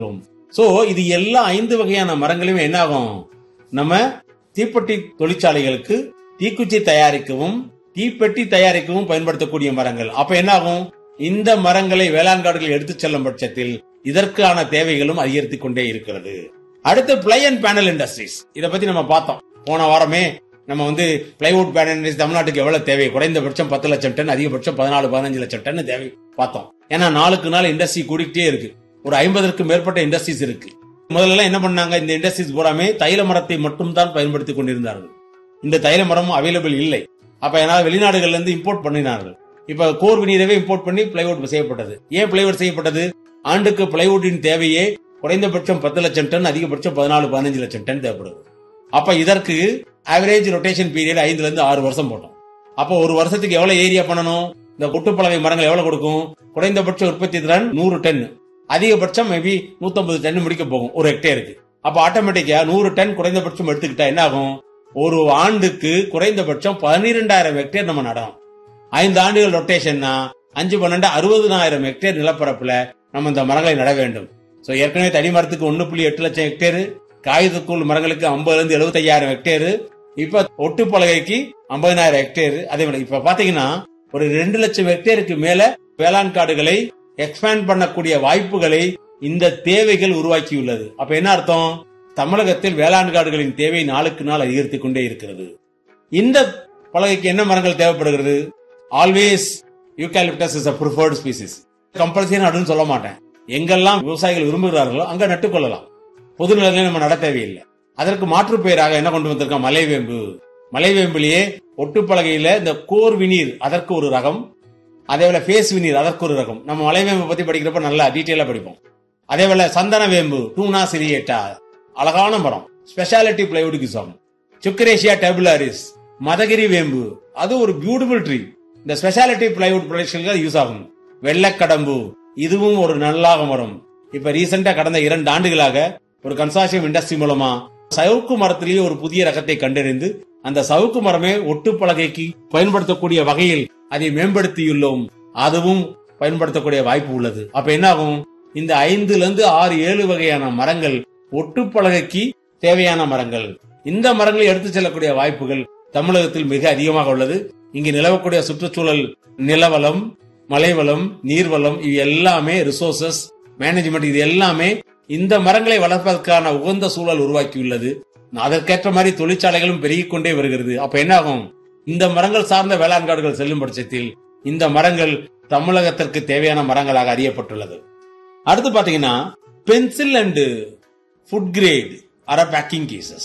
so இது எல்லா ஐந்து வகையான மரங்களுமே என்ன ஆகும் நம்ம தீப்பெட்டி தொழிற்சாலைகளுக்கு தீக்குச்சி தயாரிக்கவும் தீப்பெட்டி தயாரிக்கவும் பயன்படுத்தக்கூடிய மரங்கள் அப்ப என்ன ஆகும் இந்த மரங்களை வேளாண் காடுகள் எடுத்துச் செல்லும் பட்சத்தில் இதற்கான தேவைகளும் அதிகரித்துக் கொண்டே இருக்கிறது அடுத்து பிளை அண்ட் பேனல் இண்டஸ்ட்ரீஸ் இத பத்தி நம்ம பார்த்தோம் போன வாரமே நம்ம வந்து பிளைவுட் பேனல் இண்டஸ்ட்ரி தமிழ்நாட்டுக்கு எவ்வளவு தேவை குறைந்தபட்சம் பத்து லட்சம் டன் அதிகபட்சம் பதினாலு பதினஞ்சு லட்சம் டன் தேவை பார்த்தோம் ஏன்னா நாளுக்கு நாள் இண்டஸ்ட்ரி கூடிக்கிட்டே இருக்கு ஒரு ஐம்பதற்கும் மேற்பட்ட இண்டஸ்ட்ரீஸ் இருக்கு முதல்ல எல்லாம் என்ன பண்ணாங்க இந்த இண்டஸ்ட்ரீஸ் பூராமே தைல மரத்தை மட்டும் தான் பயன்படுத்திக் கொண்டிருந்தார்கள் இந்த தைல மரமும் அவைலபிள் இல்லை அப்ப என்னால் வெளிநாடுகள்ல இருந்து இம்போர்ட் பண்ணினார்கள் இப்ப கோர் வினீரவே இம்போர்ட் பண்ணி பிளைவுட் செய்யப்பட்டது ஏன் பிளைவுட் செய்யப்பட்டது ஆண்டுக்கு பிளைவுட்டின் தேவையே குறைந்தபட்சம் பத்து லட்சம் டன் அதிகபட்சம் பதினாலு பதினஞ்சு லட்சம் டன் தேவைப்படுது அப்ப இதற்கு ஆவரேஜ் ரொட்டேஷன் பீரியட் ஐந்துல இருந்து ஆறு வருஷம் போட்டோம் அப்போ ஒரு வருஷத்துக்கு எவ்வளவு ஏரியா பண்ணணும் இந்த ஒட்டுப்பலகை மரங்கள் எவ்வளவு கொடுக்கும் குறைந்தபட்ச உற்பத்தி திறன் நூறு டன் அதிகபட்சம் மேபி 150 டன் முடிக்க போகும் ஒரு ஹெக்டேருக்கு அப்ப ஆட்டோமேட்டிக்கா நூறு டன் குறைந்தபட்சம் எடுத்துக்கிட்டா என்ன ஆகும் ஒரு ஆண்டுக்கு குறைந்தபட்சம் பன்னிரெண்டாயிரம் ஹெக்டேர் நம்ம நடணும் ஐந்து ஆண்டுகள் ரொட்டேஷன்னா அஞ்சு பன்னெண்டு அறுபதுனாயிரம் ஹெக்டேர் நிலப்பரப்புல நம்ம இந்த மரங்களை நட வேண்டும் சோ ஏற்கனவே தனி மரத்துக்கு ஒன்னு புள்ளி எட்டு லட்சம் ஹெக்டேர் காகிதக்கூழ் மரங்களுக்கு ஐம்பதுல இருந்து எழுபத்தையாயிரம் ஹெக்டேர் இப்ப ஒட்டு பலகைக்கு ஐம்பதினாயிரம் ஹெக்டேர் அதே மாதிரி இப்ப பாத்தீங்கன்னா ஒரு ரெண்டு லட்சம் ஹெக்டேருக்கு மேல வேளாண் காடுகளை எக்ஸ்பேண்ட் பண்ணக்கூடிய வாய்ப்புகளை இந்த தேவைகள் உருவாக்கியுள்ளது அப்ப என்ன அர்த்தம் தமிழகத்தில் வேளாண் காடுகளின் தேவை நாளுக்கு நாள் அதிகரித்துக் கொண்டே இருக்கிறது இந்த பலகைக்கு என்ன மரங்கள் தேவைப்படுகிறது always eucalyptus is a preferred species compulsory நடுன்னு சொல்ல மாட்டேன் எங்கெல்லாம் விவசாயிகள் விரும்புகிறார்களோ அங்க நட்டுக்கொள்ளலாம் பொது நிலையில நம்ம நட தேவையில்லை அதற்கு மாற்று பெயராக என்ன கொண்டு வந்திருக்கோம் மலைவேம்பு மலைவேம்பிலேயே ஒட்டுப்பலகையில இந்த கோர் வினீர் அதற்கு ஒரு ரகம் அதே போல ஃபேஸ் வினீர் அதற்கு ஒரு ரகம் நம்ம மலைவேம்பு பத்தி படிக்கிறப்ப நல்லா டீட்டெயிலா படிப்போம் அதே போல சந்தன வேம்பு டூனா சிரியேட்டா அழகான மரம் ஸ்பெஷாலிட்டி பிளைவுட் கிசாம் சுக்கரேஷியா டேபுலாரிஸ் மதகிரி வேம்பு அது ஒரு பியூட்டிஃபுல் ட்ரீ இந்த ஸ்பெஷாலிட்டி பிளைவுட் ப்ரொடக்ஷனுக்கு யூஸ் ஆகும் வெள்ளக்கடம்பு இதுவும் ஒரு நல்லாக மரம் இப்ப ரீசெண்டா கடந்த இரண்டு ஆண்டுகளாக ஒரு கன்சார்சியம் இண்டஸ்ட்ரி மூலமா சவுக்கு மரத்திலேயே ஒரு புதிய ரகத்தை கண்டறிந்து அந்த சவுக்கு மரமே ஒட்டு பலகைக்கு பயன்படுத்தக்கூடிய வகையில் அதை மேம்படுத்தியுள்ளோம் அதுவும் பயன்படுத்தக்கூடிய வாய்ப்பு உள்ளது அப்ப என்ன ஆகும் இந்த ஐந்துல இருந்து ஆறு ஏழு வகையான மரங்கள் ஒட்டு பலகைக்கு தேவையான மரங்கள் இந்த மரங்களை எடுத்து செல்லக்கூடிய வாய்ப்புகள் தமிழகத்தில் மிக அதிகமாக உள்ளது இங்கு நிலவக்கூடிய சுற்றுச்சூழல் நிலவளம் மலைவளம் நீர்வளம் இது எல்லாமே ரிசோர்சஸ் மேனேஜ்மெண்ட் இது எல்லாமே இந்த மரங்களை வளர்ப்பதற்கான உகந்த சூழல் உருவாக்கியுள்ளது அதற்கேற்ற மாதிரி தொழிற்சாலைகளும் பெருகிக் கொண்டே வருகிறது அப்ப என்ன ஆகும் இந்த மரங்கள் சார்ந்த வேளாண் காடுகள் செல்லும் பட்சத்தில் இந்த மரங்கள் தமிழகத்திற்கு தேவையான மரங்களாக அறியப்பட்டுள்ளது அடுத்து பாத்தீங்கன்னா பென்சில் அண்ட் ஃபுட் கிரேட் அர பேக்கிங் கேசஸ்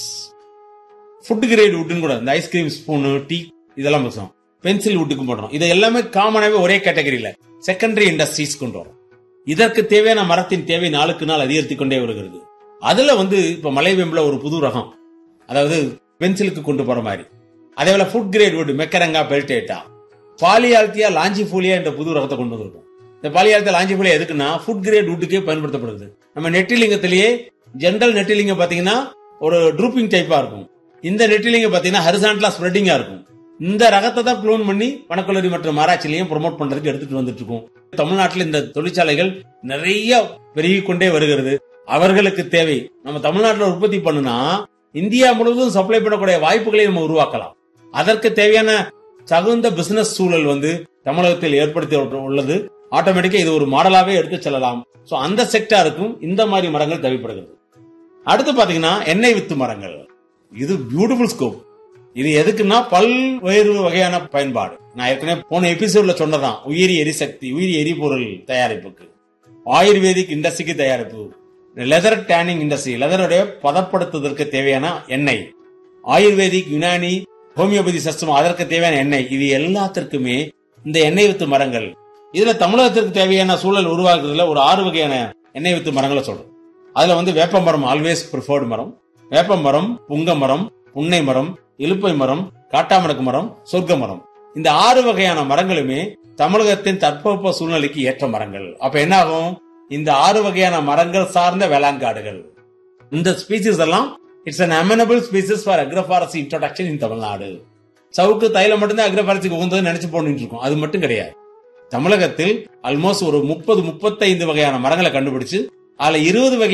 ஃபுட் கிரேட் வுட்னு கூட இந்த ஐஸ்கிரீம் ஸ்பூனு டீ இதெல்லாம் பேசுவோம் பென்சில் வுட்டுக்கு போடுறோம் இது எல்லாமே காமனாவே ஒரே கேட்டகரியில செகண்டரி இண்டஸ்ட்ரீஸ் கொண்டு வரும் இதற்கு தேவையான மரத்தின் தேவை நாளுக்கு நாள் அதிகரித்துக் கொண்டே வருகிறது அதுல வந்து இப்ப மலைவேம்புல ஒரு புது ரகம் அதாவது பென்சிலுக்கு கொண்டு போற மாதிரி அதே போல food grade wood Macaranga peltata Polyalthia longifolia என்ற புது ரகத்தை கொண்டு வந்திருக்கும் இந்த பாலியால்தியா லாஞ்சிஃபோலியா எதுக்குன்னா ஃபுட் கிரேட் வுட்டுக்கே பயன்படுத்தப்படுது நம்ம நெட்டிலிங்கத்திலேயே ஜென்ரல் நெட்டிலிங்கம் பாத்தீங்கன்னா ஒரு ட்ரூப்பிங் டைப்பா இருக்கும் இந்த நெட்டிலிங்க பாத்தீங்கன்னா ஹரிசான்டலா ஸ்ப்ரெட்டிங்கா இருக்கும் இந்த ரகத்தை தான் க்ளோன் பண்ணி வனக்கல்லூரி மற்றும் ஆராய்ச்சியிலையும் ப்ரொமோட் பண்றதுக்கு எடுத்துட்டு வந்துட்டு இருக்கோம் தமிழ்நாட்டில் இந்த தொழிற்சாலைகள் நிறைய பெருகி கொண்டே வருகிறது அவர்களுக்கு தேவை நம்ம தமிழ்நாட்டில் உற்பத்தி பண்ணுனா இந்தியா முழுவதும் சப்ளை பண்ணக்கூடிய வாய்ப்புகளை நம்ம உருவாக்கலாம் அதற்கு தேவையான தகுந்த பிசினஸ் சூழல் வந்து தமிழகத்தில் ஏற்படுத்தி உள்ளது ஆட்டோமேட்டிக்கா இது ஒரு மாடலாவே எடுத்து செல்லலாம் சோ அந்த செக்டாருக்கும் இந்த மாதிரி மரங்கள் தேவைப்படுகிறது அடுத்து பாத்தீங்கன்னா எண்ணெய் வித்து மரங்கள் இது பியூட்டிஃபுல் ஸ்கோப் இது எதுக்குன்னா பல்வேறு வகையான பயன்பாடு நான் ஏற்கனவே போன எபிசோட்ல சொன்னதான் உயிரி எரிசக்தி உயிரி எரிபொருள் தயாரிப்புக்கு ஆயுர்வேதிக் இண்டஸ்ட்ரிக்கு தயாரிப்பு லெதர் டேனிங் இண்டஸ்ட்ரி லெதருடைய பதப்படுத்துவதற்கு தேவையான எண்ணெய் ஆயுர்வேதிக் யுனானி ஹோமியோபதி சஸ்டம் அதற்கு தேவையான எண்ணெய் இது எல்லாத்திற்குமே இந்த எண்ணெய் வித்து மரங்கள் இதுல தமிழகத்திற்கு தேவையான சூழல் உருவாக்குறதுல ஒரு ஆறு வகையான எண்ணெய் வித்து மரங்களை சொல்றோம் அதுல வந்து வேப்ப மரம் ஆல்வேஸ் ப்ரிஃபர்டு மரம் வேப்ப மரம் புங்க மரம் புன்னை மரம் இலுப்பை மரம் காட்டாமணக்கு மரம் சொர்க்க மரம் இந்த ஆறு வகையான மரங்களுமே தமிழகத்தின் தட்பவெப்ப சூழ்நிலைக்கு ஏற்ற மரங்கள் அப்ப என்ன ஆகும் இந்த ஆறு வகையான மரங்கள் சார்ந்த வேளாண் காடுகள் இந்த ஸ்பீசிஸ் எல்லாம் it's an amenable species for agroforestry introduction in Tamil Nadu சவுக்கு தைலம் மட்டும்தான் அக்ரஃபாரசிக்கு உகந்தது நினைச்சு போட்டு இருக்கோம் அது மட்டும் கிடையாது தமிழகத்தில் ஆல்மோஸ்ட் ஒரு முப்பது முப்பத்தைந்து வகையான மரங்களை கண்டுபிடிச்சு அதுல இருபது வகை